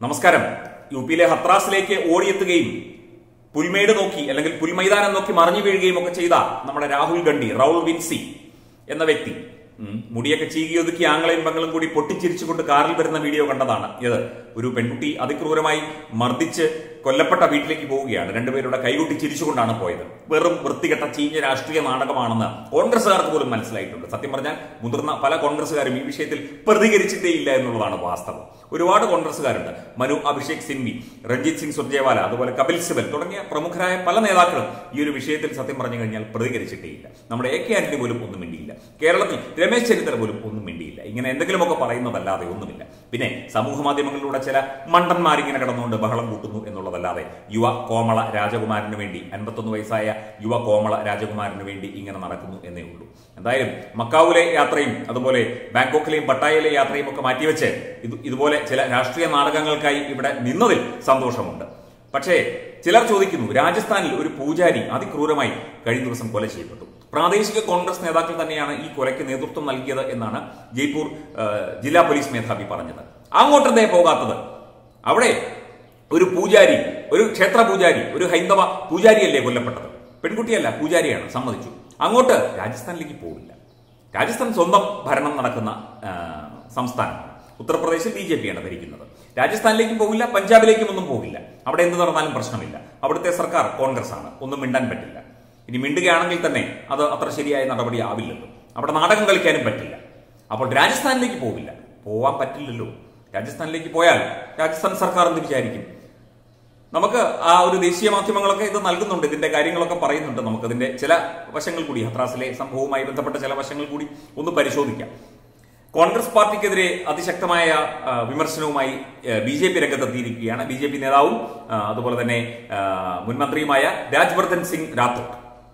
നമസ്കാരം യു പിയിലെ ഹത്രാസിലേക്ക് ഓടിയെത്തുകയും പുൽമേട് നോക്കി അല്ലെങ്കിൽ പുൽമൈതാനം നോക്കി മറിഞ്ഞു വീഴുകയും ഒക്കെ ചെയ്ത നമ്മുടെ രാഹുൽ ഗണ്ഡി റൗൾ വിൻസി എന്ന വ്യക്തി ഉം, മുടിയൊക്കെ ചീകി ഒതുക്കി ആംഗ്ലയും പെങ്ങളും കൂടി പൊട്ടിച്ചിരിച്ചുകൊണ്ട് കാറിൽ വരുന്ന വീഡിയോ കണ്ടതാണ് ഇത് ഒരു പെൺകുട്ടി അതിക്രൂരമായി മർദ്ദിച്ച് കൊല്ലപ്പെട്ട വീട്ടിലേക്ക് പോവുകയാണ് രണ്ടുപേരുടെ കൈകൊട്ടി ചിരിച്ചുകൊണ്ടാണ് പോയത് വെറും വൃത്തികെട്ട ചീഞ്ഞ രാഷ്ട്രീയ നാടകമാണെന്ന് കോൺഗ്രസുകാർക്ക് പോലും മനസ്സിലായിട്ടുണ്ട് സത്യം പറഞ്ഞാൽ മുതിർന്ന പല കോൺഗ്രസുകാരും ഈ വിഷയത്തിൽ പ്രതികരിച്ചിട്ടേ ഇല്ല എന്നുള്ളതാണ് വാസ്തവം ഒരുപാട് കോൺഗ്രസുകാരുണ്ട് മനു അഭിഷേക് സിംഗ്വി രഞ്ജിത് സിംഗ് സുർജേവാല അതുപോലെ കപിൽ സിബൽ തുടങ്ങിയ പ്രമുഖരായ പല നേതാക്കളും ഈ ഒരു വിഷയത്തിൽ സത്യം പറഞ്ഞു കഴിഞ്ഞാൽ പ്രതികരിച്ചിട്ടേ ഇല്ല നമ്മുടെ എ കെ ആന്റണി പോലും ഒന്നും മിണ്ടിയില്ല കേരളത്തിൽ രമേശ് ചെന്നിത്തല പോലും ഒന്നും മിണ്ടിയില്ല ഇങ്ങനെ എന്തെങ്കിലുമൊക്കെ പറയുന്നതല്ലാതെ ഒന്നുമില്ല പിന്നെ സമൂഹ മാധ്യമങ്ങളിലൂടെ ചില മണ്ടന്മാരിങ്ങനെ കിടന്നുകൊണ്ട് ബഹളം കൂട്ടുന്നു എന്നുള്ളതല്ലാതെ യുവ കോമള രാജകുമാരന് വേണ്ടി അൻപത്തൊന്ന് വയസ്സായ യുവ കോമള രാജകുമാരന് വേണ്ടി ഇങ്ങനെ നടക്കുന്നു എന്നേ ഉള്ളൂ എന്തായാലും മക്കാവിലെ യാത്രയും അതുപോലെ ബാങ്കോക്കിലെയും പട്ടായയിലെ യാത്രയും ഒക്കെ മാറ്റിവെച്ച് ഇത് ഇതുപോലെ ചില രാഷ്ട്രീയ നാടകങ്ങൾക്കായി ഇവിടെ നിന്നതിൽ സന്തോഷമുണ്ട് പക്ഷേ ചിലർ ചോദിക്കുന്നു രാജസ്ഥാനിൽ ഒരു പൂജാരി അതിക്രൂരമായി കഴിഞ്ഞ ദിവസം കൊല ചെയ്യപ്പെട്ടു പ്രാദേശിക കോൺഗ്രസ് നേതാക്കൾ തന്നെയാണ് ഈ കൊലയ്ക്ക് നേതൃത്വം നൽകിയത് എന്നാണ് ജയ്പൂർ ആ, ജില്ലാ പോലീസ് മേധാവി പറഞ്ഞത് അങ്ങോട്ടെന്തേ പോകാത്തത് അവിടെ ഒരു പൂജാരി ഒരു ക്ഷേത്ര പൂജാരി ഒരു ഹൈന്ദവ പൂജാരിയല്ലേ കൊല്ലപ്പെട്ടത് പെൺകുട്ടിയല്ല പൂജാരിയാണ് സമ്മതിച്ചു അങ്ങോട്ട് രാജസ്ഥാനിലേക്ക് പോവില്ല രാജസ്ഥാൻ സ്വന്തം ഭരണം നടക്കുന്ന ആ, സംസ്ഥാനമാണ് ഉത്തർപ്രദേശിൽ ബി ജെ പിയാണ് ഭരിക്കുന്നത് രാജസ്ഥാനിലേക്കും പോകില്ല പഞ്ചാബിലേക്കും ഒന്നും പോകില്ല അവിടെ എന്ത് നടന്നാലും പ്രശ്നമില്ല അവിടുത്തെ സർക്കാർ കോൺഗ്രസ് ആണ് ഒന്നും മിണ്ടാൻ പറ്റില്ല ഇനി മിണ്ടുകയാണെങ്കിൽ തന്നെ അത് അത്ര ശരിയായ നടപടി ആവില്ലല്ലോ അവിടെ നാടകം കളിക്കാനും പറ്റില്ല അപ്പോൾ രാജസ്ഥാനിലേക്ക് പോകില്ല പോവാൻ പറ്റില്ലല്ലോ രാജസ്ഥാനിലേക്ക് പോയാൽ രാജസ്ഥാൻ സർക്കാർ എന്ത് വിചാരിക്കും നമുക്ക് ആ ഒരു ദേശീയ മാധ്യമങ്ങളൊക്കെ ഇത് നൽകുന്നുണ്ട് ഇതിന്റെ കാര്യങ്ങളൊക്കെ പറയുന്നുണ്ട് നമുക്കതിന്റെ ചില വശങ്ങൾ കൂടി ഹത്രാസിലെ സംഭവവുമായി ബന്ധപ്പെട്ട ചില വശങ്ങൾ കൂടി ഒന്ന് പരിശോധിക്കാം കോൺഗ്രസ് പാർട്ടിക്കെതിരെ അതിശക്തമായ ആ, വിമർശനവുമായി ബി ജെ പി രംഗത്തെത്തിയിരിക്കുകയാണ് ബി ജെ പി നേതാവും ആ, അതുപോലെ തന്നെ ആ, മുൻ മന്ത്രിയുമായ രാജ്വർദ്ധൻ സിംഗ് രാത്തോഡ്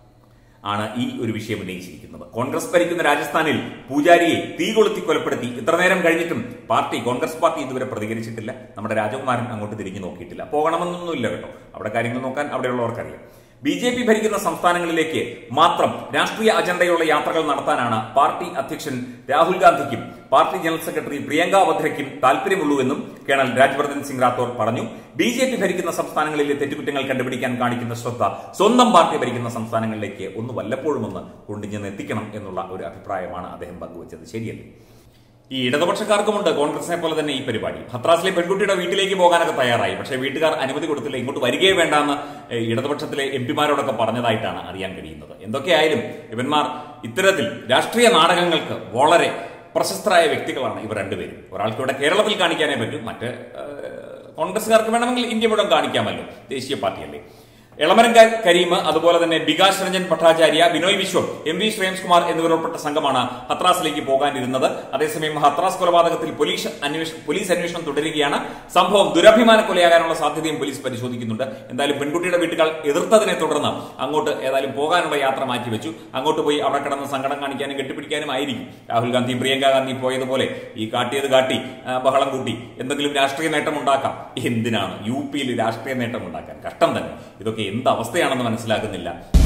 ആണ് ഈ ഒരു വിഷയം ഉന്നയിച്ചിരിക്കുന്നത് കോൺഗ്രസ് ഭരിക്കുന്ന രാജസ്ഥാനിൽ പൂജാരിയെ തീ കൊളുത്തി കൊലപ്പെടുത്തി ഇത്ര നേരം കഴിഞ്ഞിട്ടും പാർട്ടി കോൺഗ്രസ് പാർട്ടി ഇതുവരെ പ്രതികരിച്ചിട്ടില്ല നമ്മുടെ രാജകുമാരൻ അങ്ങോട്ട് തിരിഞ്ഞു നോക്കിയിട്ടില്ല പോകണമെന്നൊന്നുമില്ല കേട്ടോ അവിടെ കാര്യങ്ങൾ നോക്കാൻ അവിടെയുള്ളവർക്കറിയാം ബി ജെ പി ഭരിക്കുന്ന സംസ്ഥാനങ്ങളിലേക്ക് മാത്രം രാഷ്ട്രീയ അജണ്ടയുള്ള യാത്രകൾ നടത്താനാണ് പാർട്ടി അധ്യക്ഷൻ രാഹുൽ ഗാന്ധിക്കും പാർട്ടി ജനറൽ സെക്രട്ടറി പ്രിയങ്ക വധ്രയ്ക്കും താല്പര്യമുള്ളൂവെന്നും കേണൽ രാജ്വർദ്ധൻ സിംഗ് റാത്തോർ പറഞ്ഞു ബി ജെ പി ഭരിക്കുന്ന സംസ്ഥാനങ്ങളിലെ തെറ്റുകുറ്റങ്ങൾ കണ്ടുപിടിക്കാൻ കാണിക്കുന്ന ശ്രദ്ധ സ്വന്തം പാർട്ടി ഭരിക്കുന്ന സംസ്ഥാനങ്ങളിലേക്ക് ഒന്ന് വല്ലപ്പോഴും ഒന്ന് കൊണ്ടുചെന്ന് എത്തിക്കണം എന്നുള്ള ഒരു അഭിപ്രായമാണ് അദ്ദേഹം പങ്കുവച്ചത് ശരിയല്ലേ ഈ ഇടതുപക്ഷക്കാർക്കുമുണ്ട് കോൺഗ്രസിനെ പോലെ തന്നെ ഈ പരിപാടി ഹത്രാസിലെ പെൺകുട്ടിയുടെ വീട്ടിലേക്ക് പോകാനൊക്കെ തയ്യാറായി പക്ഷേ വീട്ടുകാർ അനുമതി കൊടുത്തില്ല ഇങ്ങോട്ട് വരികയേ വേണ്ടെന്ന് ഏഹ്, ഇടതുപക്ഷത്തിലെ എം പിമാരോടൊക്കെ പറഞ്ഞതായിട്ടാണ് അറിയാൻ കഴിയുന്നത് എന്തൊക്കെയായാലും ഇവന്മാർ ഇത്തരത്തിൽ രാഷ്ട്രീയ നാടകങ്ങൾക്ക് വളരെ പ്രശസ്തരായ വ്യക്തികളാണ് ഇവർ രണ്ടുപേരും ഒരാൾക്ക് ഇവിടെ കേരളത്തിൽ കാണിക്കാനേ പറ്റും മറ്റ് ഏഹ്, കോൺഗ്രസ്സുകാർക്ക് വേണമെങ്കിൽ ഇന്ത്യ മുഴുവൻ കാണിക്കാമല്ലോ ദേശീയ പാർട്ടിയല്ലേ എളമരങ്ക കരീം അതുപോലെ തന്നെ ബികാശ് രഞ്ജൻ ഭട്ടാചാര്യ ബിനോയ് വിശ്വം എം വി ശ്രേയംസ്കുമാർ എന്നിവരുൾപ്പെട്ട സംഘമാണ് ഹത്രാസിലേക്ക് പോകാനിരുന്നത് അതേസമയം ഹത്രാസ് കൊലപാതകത്തിൽ പോലീസ് അന്വേഷണം പോലീസ് അന്വേഷണം തുടരുകയാണ് സംഭവം ദുരഭിമാന കൊലയാകാനുള്ള സാധ്യതയും പോലീസ് പരിശോധിക്കുന്നുണ്ട് എന്തായാലും പെൺകുട്ടിയുടെ വീട്ടുകാർ എതിർത്തതിനെ തുടർന്ന് അങ്ങോട്ട് ഏതായാലും പോകാനുള്ള യാത്ര മാറ്റിവെച്ചു അങ്ങോട്ട് പോയി അവിടെ കിടന്ന് സങ്കടം കാണിക്കാനും കെട്ടിപ്പിടിക്കാനും ആയിരിക്കും രാഹുൽ ഗാന്ധിയും പ്രിയങ്ക ഗാന്ധിയും പോയതുപോലെ ഈ കാട്ടിയത് കാട്ടി ആ, ബഹളം കൂട്ടി എന്തെങ്കിലും രാഷ്ട്രീയ നേട്ടം ഉണ്ടാക്കാം എന്തിനാണ് യു പിയിൽ രാഷ്ട്രീയ നേട്ടം ഉണ്ടാക്കാൻ കഷ്ടം തന്നെ ഇതൊക്കെ എന്ത് അവസ്ഥയാണെന്ന് മനസ്സിലാക്കുന്നില്ല